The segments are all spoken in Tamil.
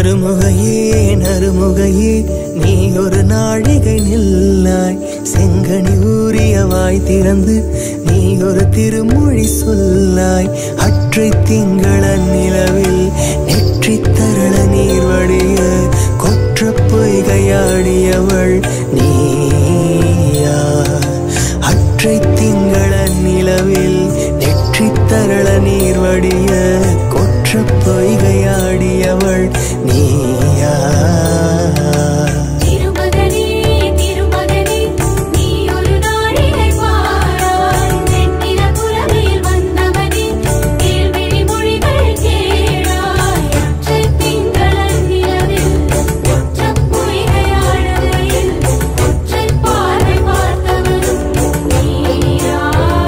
நறுமுகையே நறுமுகையே நீ ஒரு நாழிகை நில்லாய் செங்கனி ஊறிய வாய் திறந்து நீ ஒரு திருமொழி சொல்லாய் அற்றை திங்கள நிலவில் நெற்றி தரள நீர் வடிய கொற்ற பொய்கையாடியவள் நீயா அற்றை திங்கள நிலவில் நெற்றி தரள நீர் வடிய கொற்ற பொய்கையாடியவள் நீயா திருமகனே திருமகனே நீ ஒரு நாழிகை பாராய் வெண்ணில புலமையில் வந்தவனே கேள்விழி மொழிகள் கேளாய் அற்றை திங்களன் நிலவில் ஒற்றப் பொய்கையாடுகையில் ஒற்றை பார்வை பார்த்தவனும் நீயா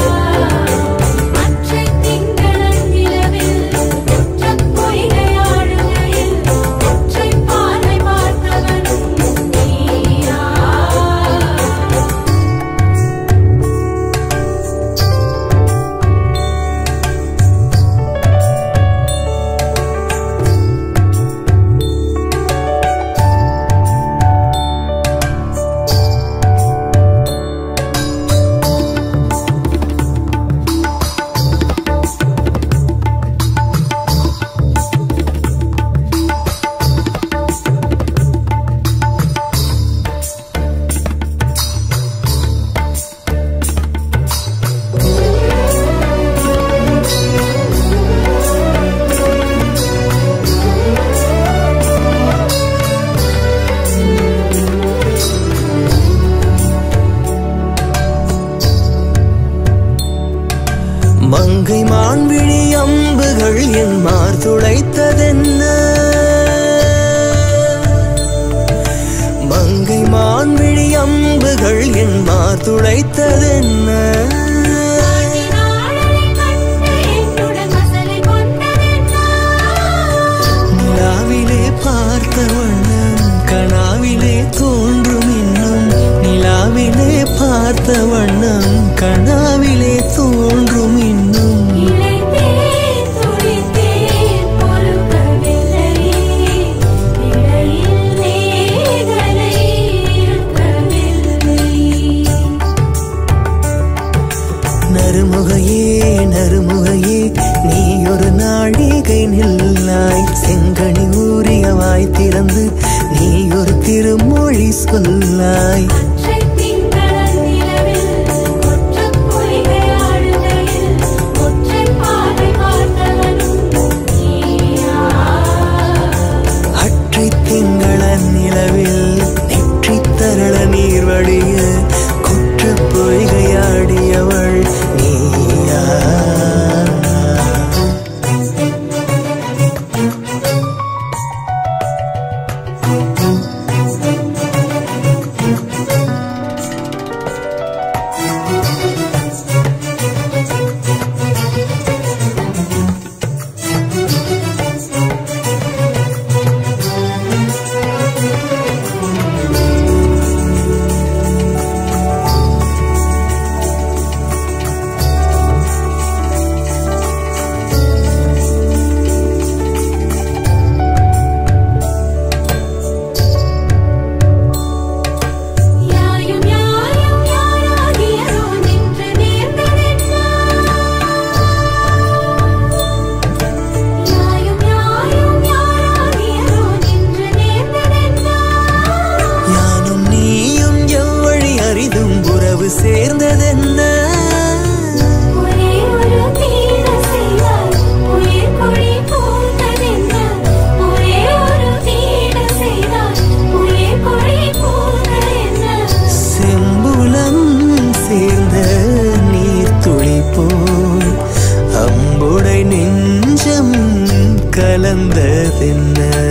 அற்றை திங்களன் நிலவில் ஒற்றப் பொய்கையாடுகையில் ஒற்றை பார்வை பார்த்தவனும் நீயா மங்கை மான்விழி அம்புகள் என் மார் துளைத்ததென்ன மங்கை மான்விழி அம்புகள் என் மார் துளைத்ததென்ன நாளை கண்டு என்னுடன் மசலை கொண்டதென்ன நிலாவிலே பார்த்த வண்ணம் கனாவிலே தோன்றும் இன்னும் நிலாவிலே பார்த்த வண்ணம் கனாவிலே தோன்றும் இன்னும் இளைத்தேன் துடித்தேன் பொறுக்கவில்லை இடையில் மேகலை இருக்கவில்லை நறுமுகையே நறுமுகையே நீ ஒரு நாழிகை நில்லாய் செங்கனி ஊறிய வாய் திறந்து நீ ஒரு திருமொழி சொல்லாய் அற்றை திங்களன் நிலவில் ஒற்றப் பொய்கையாடுகையில் ஒற்றை பார்வை பார்த்தவனும் நீயா அற்றை திங்கள நிலவில் நெற்றி தரள நீர் வடிய குற்ற பொய்கையாடியவள் நீயா யாயும் யாயும் யாராகியரோ நின்று நேர்ந்ததென்ன யாயும் யாயும் யாராகியரோ நின்று நேர்ந்ததென்ன யானும் நீயும் எவ்வழி அரிதும் உறவு சேர்ந்ததென்ன ஒரே ஒரு தீர செய்தால் உயிர் கொடி பூத்ததென்ன ஒரே ஒரு தீர செய்தால் உயிர் கொடி பூத்ததென்ன செம்புலம் சேர்ந்த நீர் துளி போல் அம்புடை நெஞ்சம் கலந்ததென்ன